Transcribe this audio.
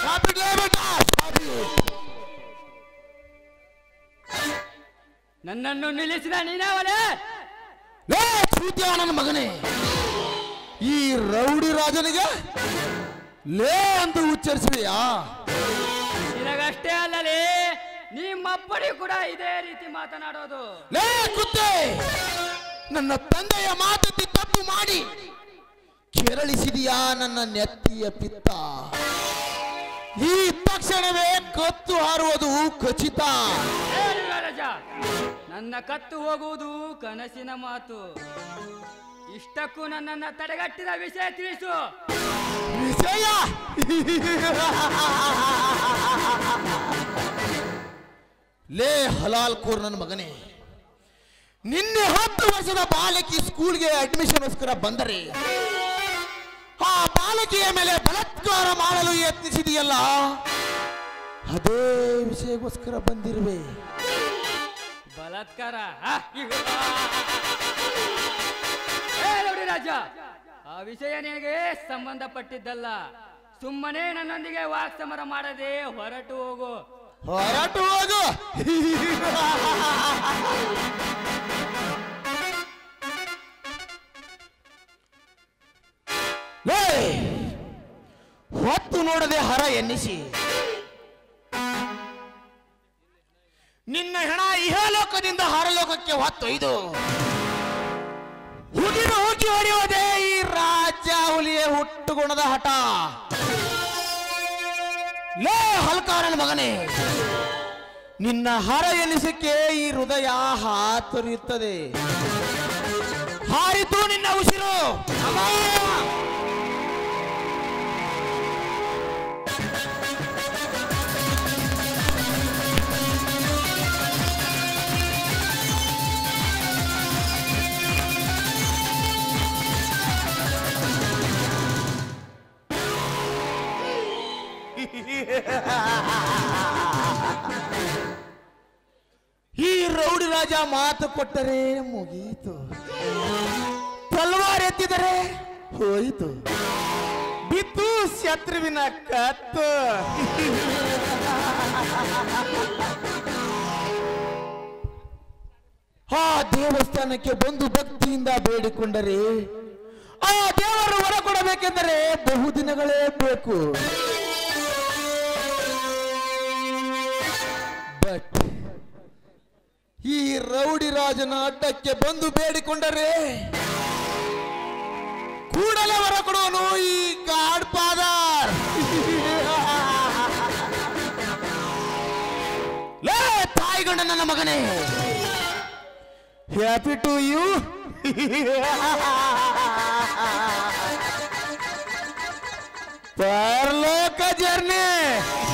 Stop it, ಲೇ ಬೇಟ, stop it. ನನ್ನನ್ನು ನಿಲ್ಲಿಸಿದ ನೀನಾವಲೇ ಲೇ ಚೂತ್ಯ ನನ್ನ ಮಗನೇ ಈ ರೌಡಿ ರಾಜನಿಗೆ ಲೇ ಅಂತ ಉಚ್ಚರಿಸುವೆಯಾ ನಿನಗಷ್ಟೇ ಅಲ್ಲಲೇ ನಿಮ್ಮಪ್ಪಡಿ ಕೂಡ ಇದೇ ರೀತಿ ಮಾತನಾಡೋದು ಲೇ ಕುತ್ತೆ ನನ್ನ ತಂದೆಯ ಮಾತತಿ ತಪ್ಪು ಮಾಡಿ ಕೆರಳಿಸಿದೀಯಾ ನನ್ನ ನೆತ್ತಿಯ ಪಿತ್ತ ಈ ತಕ್ಷಣವೇ ಕತ್ತು ಹಾರುವುದು ಖಚಿತ ಹೇಳು ರಾಜ ನನ್ನ ಕತ್ತು ಹೋಗುವುದು ಕನಸಿನ ಮಾತು ಇಷ್ಟಕ್ಕೂ ನನ್ನನ್ನ ತಡೆಗಟ್ಟಿದ ವಿಷಯ ತಿಳಿಸು ವಿಷಯ ಲೇ ಹಲಾಲ್ ಕೋರ್ ನನ್ನ ಮಗನೇ ನಿನ್ನೆ ಹತ್ತು ವರ್ಷದ ಬಾಲಕಿ ಸ್ಕೂಲ್ಗೆ ಅಡ್ಮಿಷನ್ಗೋಸ್ಕರ ಬಂದರೆ ಆ ಬಾಲಕಿಯ ಮೇಲೆ ಬಲಾತ್ಕಾರ ಮಾಡಲು ಯತ್ನಿಸಿದೆಯಲ್ಲ ಅದೇ ವಿಷಯಕ್ಕೋಸ್ಕರ ಬಂದಿರುವೆ ಬಲಾತ್ಕಾರ ಆ, ಇವ್- ಏ ನೋಡಿ ರಾಜ ಆ ವಿಷಯ ನಿನಗೆ ಸಂಬಂಧಪಟ್ಟಿದ್ದಲ್ಲ ಸುಮ್ಮನೆ ನನ್ನೊಂದಿಗೆ ವಾಕ್ಸಮರ ಮಾಡದೆ ಹೊರಟು ಹೋಗು ಹೊರಟು ಹೋಗು ಲೇ, ಹೊತ್ತು ನೋಡದೆ ಹರ ಎನ್ನಿಸಿ ನಿನ್ನ ಹೆಣ ಇಹಲೋಕದಿಂದ ಹರಲೋಕಕ್ಕೆ ಹೊತ್ತೊಯ್ದು ಹುಗಿನ ಹೋಗಿ ಹೊಡೆಯೋದೇ ಈ ರಾಜ್ಯ ಹುಲಿಯ ಹುಟ್ಟುಗುಣದ ಹಠ ಲೇ ಹಲ್ಕಾರನ ಮಗನೇ ನಿನ್ನ ಹರ ಎನಿಸಕ್ಕೆ ಈ ಹೃದಯ ಹಾತೊರೆಯುತ್ತದೆ ಹಾರಿತು ನಿನ್ನ ಉಸಿರು ಅಮ್ಮ! ಈ ರೌಡಿ ರಾಜ ಮಾತು ಕೊಟ್ಟರೆ ಮುಗೀತು ತಲ್ವಾರ್ ಎತ್ತಿದರೆ ಹೋಯಿತು ಬಿತ್ತು ಶತ್ರುವಿನ ಕತ್ತು ಆ ದೇವಸ್ಥಾನಕ್ಕೆ ಬಂದು ಭಕ್ತಿಯಿಂದ ಬೇಡಿಕೊಂಡರೆ ಆ ದೇವರು ಹೊರ ಕೊಡಬೇಕೆಂದರೆ ಬಹುದಿನಗಳೇ ಬೇಕು ಬಟ್ ಈ ರೌಡಿ ರಾಜನ ಅಡ್ಡಕ್ಕೆ ಬಂದು ಬೇಡಿಕೊಂಡರೆ ಕೂಡಲೇ ಹೊರ ಕೊಡುವನು ಈ ಗಾಡ್ ಫಾದರ್ ಲೇ ತಾಯಿಗೊಂಡ ನನ್ನ ಮಗನೇ ಹ್ಯಾಪಿ ಟು ಯು ಪರಲೋಕ ಜರ್ನಿ